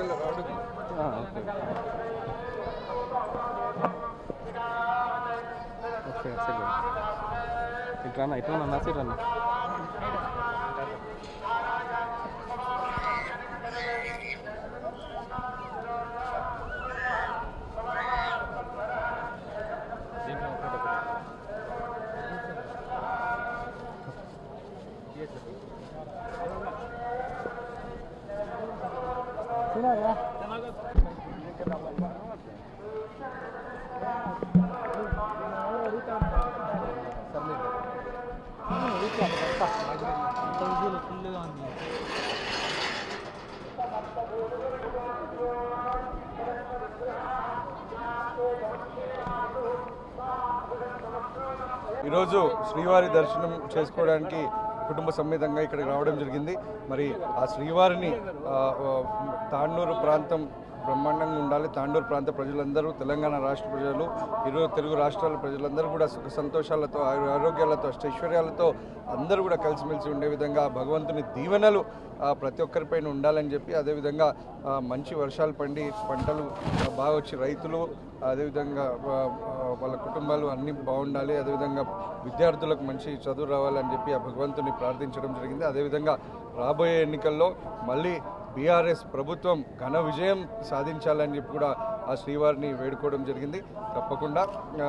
ఆ, okay okay సరే ఇట్లా అన్న ఇట్లా అన్న సీట్ అన్న ఈరోజు శ్రీవారి దర్శనం చేసుకోవడానికి కుటుంబ సమేతంగా ఇక్కడికి రావడం జరిగింది మరి ఆ శ్రీవారిని ఆ, ఆ, తాండూరు ప్రాంతం బ్రహ్మాండంగా ఉండాలి తాండూరు ప్రాంత ప్రజలందరూ తెలంగాణ రాష్ట్ర ప్రజలు ఇరు తెలుగు రాష్ట్రాల ప్రజలందరూ కూడా సుఖ సంతోషాలతో ఆరు ఆరోగ్యాలతో అష్టైశ్వర్యాలతో అందరూ కూడా కలిసిమెలిసి ఉండే విధంగా భగవంతుని దీవెనలు ఆ, ప్రతి ఒక్కరిపైన ఉండాలని చెప్పి అదేవిధంగా ఆ, మంచి వర్షాలు పండి పంటలు ఆ, బాగా వచ్చి రైతులు అదేవిధంగా ఆ, ఆ, వాళ్ళ కుటుంబాలు అన్నీ బాగుండాలి అదేవిధంగా విద్యార్థులకు మంచి చదువు రావాలని చెప్పి ఆ భగవంతుని ప్రార్థించడం జరిగింది అదేవిధంగా రాబోయే ఎన్నికల్లో మళ్ళీ బీఆర్ఎస్ ప్రభుత్వం ఘన విజయం సాధించాలని చెప్పి కూడా ఆ శ్రీవారిని వేడుకోవడం జరిగింది తప్పకుండా ఆ,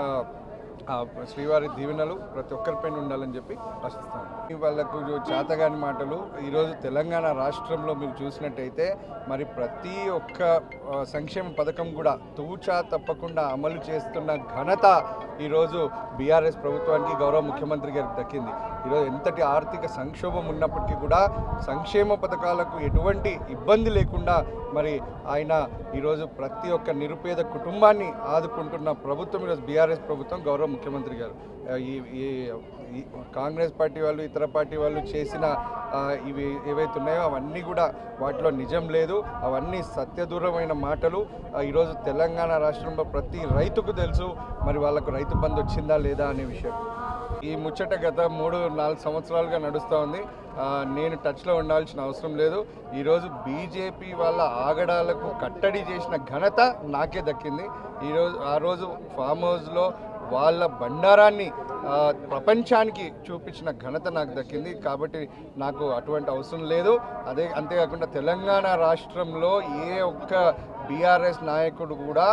ఆ శ్రీవారి దీవెనలు ప్రతి ఒక్కరిపైన ఉండాలని చెప్పి ఆశిస్తాను వాళ్ళకు చేతగాని మాటలు ఈరోజు తెలంగాణ రాష్ట్రంలో మీరు చూసినట్టయితే మరి ప్రతి ఒక్క ఆ, సంక్షేమ పథకం కూడా తూచా తప్పకుండా అమలు చేస్తున్న ఘనత ఈరోజు బీఆర్ఎస్ ప్రభుత్వానికి గౌరవ ముఖ్యమంత్రి గారికి దక్కింది ఈరోజు ఎంతటి ఆర్థిక సంక్షోభం ఉన్నప్పటికీ కూడా సంక్షేమ పథకాలకు ఎటువంటి ఇబ్బంది లేకుండా మరి ఆయన ఈరోజు ప్రతి ఒక్క నిరుపేద కుటుంబాన్ని ఆదుకుంటున్న ప్రభుత్వం ఈరోజు బీఆర్ఎస్ ప్రభుత్వం గౌరవ ముఖ్యమంత్రి గారు ఆ, ఈ ఈ ఈ కాంగ్రెస్ పార్టీ వాళ్ళు ఇతర పార్టీ వాళ్ళు చేసిన ఆ, ఇవి ఏవైతే ఉన్నాయో అవన్నీ కూడా వాటిలో నిజం లేదు అవన్నీ సత్యదూరమైన మాటలు ఆ, ఈరోజు తెలంగాణ రాష్ట్రంలో ప్రతి రైతుకు తెలుసు మరి వాళ్ళకు రైతు బంధు వచ్చిందా లేదా అనే విషయం ఈ ముచ్చట గత మూడు నాలుగు సంవత్సరాలుగా నడుస్తూ ఉంది ఆ, నేను టచ్లో ఉండాల్సిన అవసరం లేదు ఈరోజు బీజేపీ వాళ్ళ ఆగడాలకు కట్టడి చేసిన ఘనత నాకే దక్కింది ఈరోజు ఆ రోజు ఫామ్ హౌస్లో వాళ్ళ బండారాన్ని ఆ, ప్రపంచానికి చూపించిన ఘనత నాకు దక్కింది కాబట్టి నాకు అటువంటి అవసరం లేదు అదే అంతేకాకుండా తెలంగాణ రాష్ట్రంలో ఏ ఒక్క బీఆర్ఎస్ నాయకుడు కూడా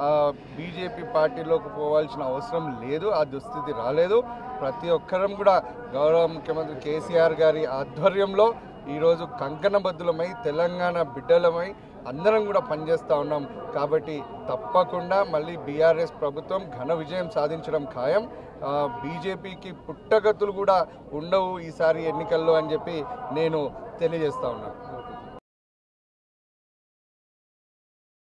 బీజేపీ పార్టీలోకి పోవాల్సిన అవసరం లేదు ఆ దుస్థితి రాలేదు ప్రతి ఒక్కరం కూడా గౌరవ ముఖ్యమంత్రి కేసీఆర్ గారి ఆధ్వర్యంలో ఈరోజు కంకణబద్దులమై తెలంగాణ బిడ్డలమై అందరం కూడా పనిచేస్తూ ఉన్నాం కాబట్టి తప్పకుండా మళ్ళీ బీఆర్ఎస్ ప్రభుత్వం ఘన విజయం సాధించడం ఖాయం ఆ, బీజేపీకి పుట్టగతులు కూడా ఉండవు ఈసారి ఎన్నికల్లో అని చెప్పి నేను తెలియజేస్తా ఉన్నాను